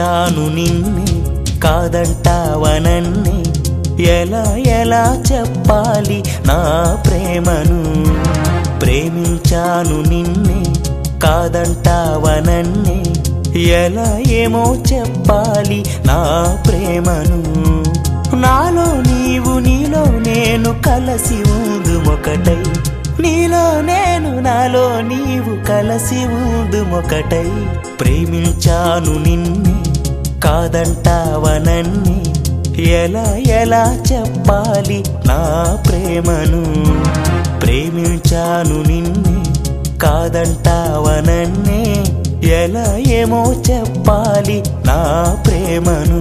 ప్రేమించాను నిన్నే కాదంటావనన్నే ఎలా ఎలా చెప్పాలి నా ప్రేమను ప్రేమించాను నిన్నే కాదంటావనన్నే ఎలా ఏమో చెప్పాలి నా ప్రేమను నాలో నీవు నీలో నేను కలసి ఉందుమొకటై నీలో నేను నాలో నీవు కలసి ఉందుమొకటై ప్రేమించాను నిన్నే కాదంటావనన్ని ఎలా ఎలా చెప్పాలి నా ప్రేమను ప్రేమించాను నిన్నే కాదంటావనన్నే ఎలా ఏమో చెప్పాలి నా ప్రేమను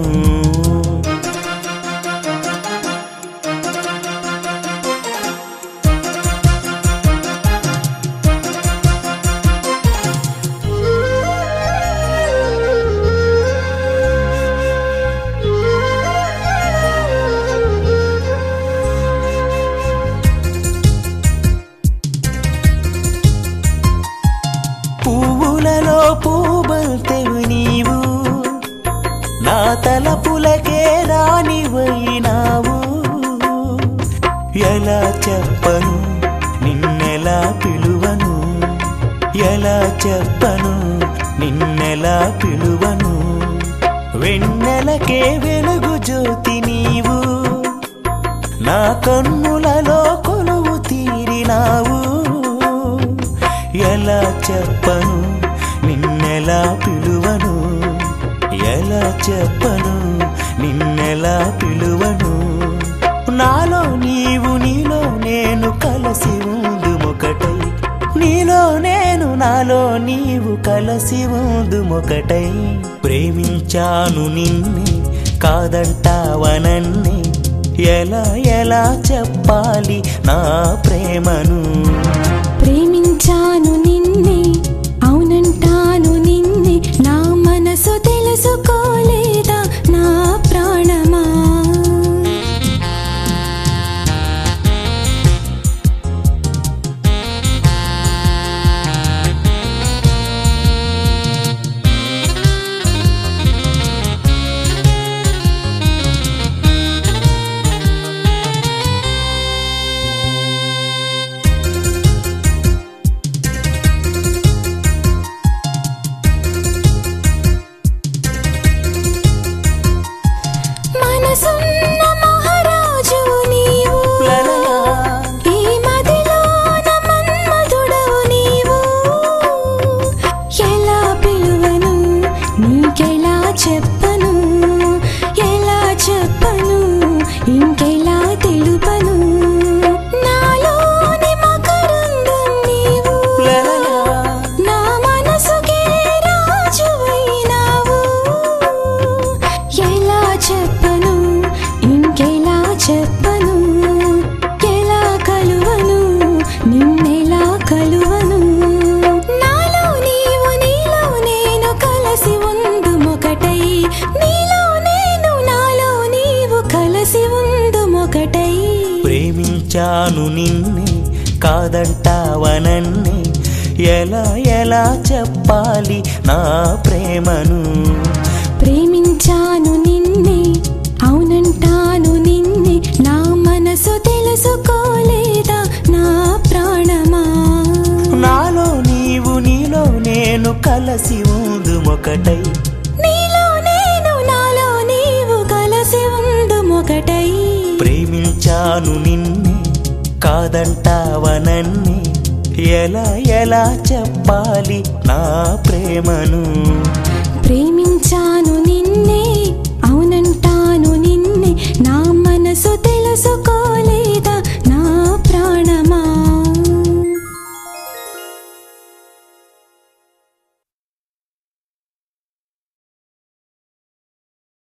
పువ్వులలో పూబంతెవు నీవు నా తలపులకే రానివైనావు ఎలా చెప్పను నిన్నెలా పిలువను ఎలా చెప్పను నిన్నెలా పిలువను వెన్నెలకే వెలుగు జ్యోతి నీవు నా కన్నులలో కొలువు తీరినావు ఎలా చెప్పను నిన్నెలా పిలువను ఎలా చెప్పను నిన్నెలా పిలువను నాలో నీవు నీలో నేను కలసి ఉందుమొకటై నీలో నేను నాలో నీవు కలసి ఉందుమొకటై ప్రేమించాను నిన్నే కాదంటావనన్నే ఎలా ఎలా చెప్పాలి నా ప్రేమను ప్రేమించాను నిన్నే అవునంటాను నిన్నే నా మనసు తెలుసుకోలేదా నా ప్రాణమా మనసున్న మహారాజు నీవు లలలా. ఈ మదిలోన మన్మధుడవు నీవు ఎలా పిలువను నీకెలా చెప్పను ఎలా చెప్పను ఇంకెలా తెలుపను నాలోని మకరందం నీవు లలలా. నా మనసుకే రాజువైనావు ఎలా చెప్పను ఇంకెలా చెప్పను ఎలా కలువను నిన్నెలా కలువను నాలో నీవు నీలో నేను కలసి ఉందుమొకటై నీలో నేను నాలో నీవు కలసి ఉందుమొకటై ప్రేమించాను నిన్నే కాదంటావనన్నే ఎలా ఎలా చెప్పాలి నా ప్రేమను ప్రేమించాను నిన్నే అవునంటాను నిన్నే నా మనసు తెలుసుకోలేదా నా ప్రాణమా నాలో నీవు నీలో నేను కలసి ఉందుమొకటై నీలో నేను నాలో నీవు కలసి ఉందుమొకటై ప్రేమించాను నిన్నే కాదంటావనన్నే ఎలా ఎలా చెప్పాలి నా ప్రేమను ప్రేమించాను నిన్నే